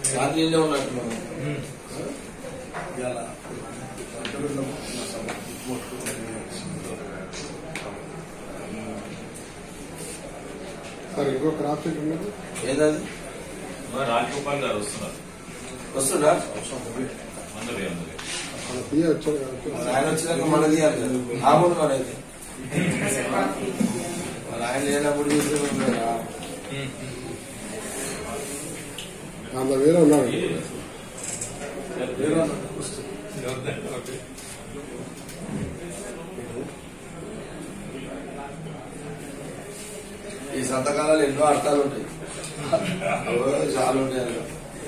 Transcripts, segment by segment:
రాత్రిలో ఉన్నట్టున్నాను ఇవాళ పంతొమ్మిదిలో నా సభ సార్ ఇంకో క్రాప్ చెక్ ఉన్నది ఏదది మా రాజగోపాల్ గారు వస్తున్నారు వస్తుందా అందరూ అందరూ మన పిఏ వచ్చాడు కాబట్టి మరి ఆయన వచ్చినాక మన తీయాలి కదా ఆముడు మన అయితే మరి ఆయన లేనప్పుడు తీసుకుని ఉంటారా? అందులో వేరే ఉన్నాడు ఈ సంతకాలలో ఎన్నో అర్థాలు ఉంటాయి అవో చాలా ఉంటాయి అందులో.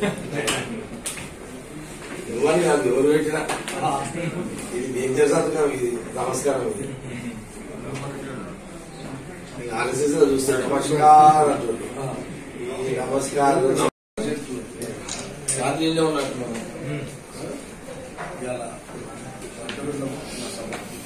నువ్వని కాదు ఎవరు పెట్టినా ఇది డేంజర్ సంతకం ఇది నమస్కారం ఇది ఆర్ఎస్ఎస్ లో చూస్తే నమస్కారం అంటుండ్రు. ఈ నమస్కారం రాత్రిలో ఉన్నట్టున్నాను ఇవాళ పంతొమ్మిదిలో నా సభ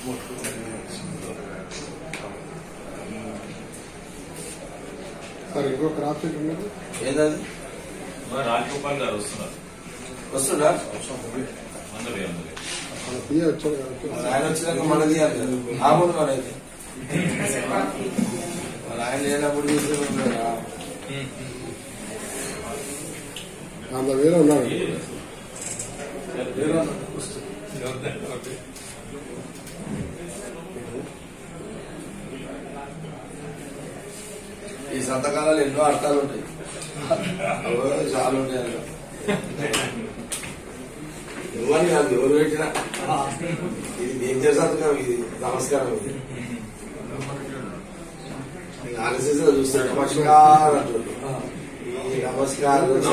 సార్ ఇంకో క్రాప్ చెక్ ఉన్నది ఏదది మా రాజగోపాల్ గారు వస్తున్నారు వస్తుందా అందరూ అందరూ మన పిఏ వచ్చాడు కాబట్టి మరి ఆయన వచ్చినాక మన తీయాలి కదా ఆముడు మన అయితే మరి ఆయన లేనప్పుడు తీసుకుని ఉంటారా? అందులో వేరే ఉన్నాడు ఈ సంతకాలలో ఎన్నో అర్థాలు ఉంటాయి అవో చాలా ఉంటాయి అందులో. నువ్వని కాదు ఎవరు పెట్టినా ఇది డేంజర్ సంతకం ఇది నమస్కారం ఇది ఆర్ఎస్ఎస్ లో చూస్తే నమస్కారం అంటుండ్రు. ఈ నమస్కారం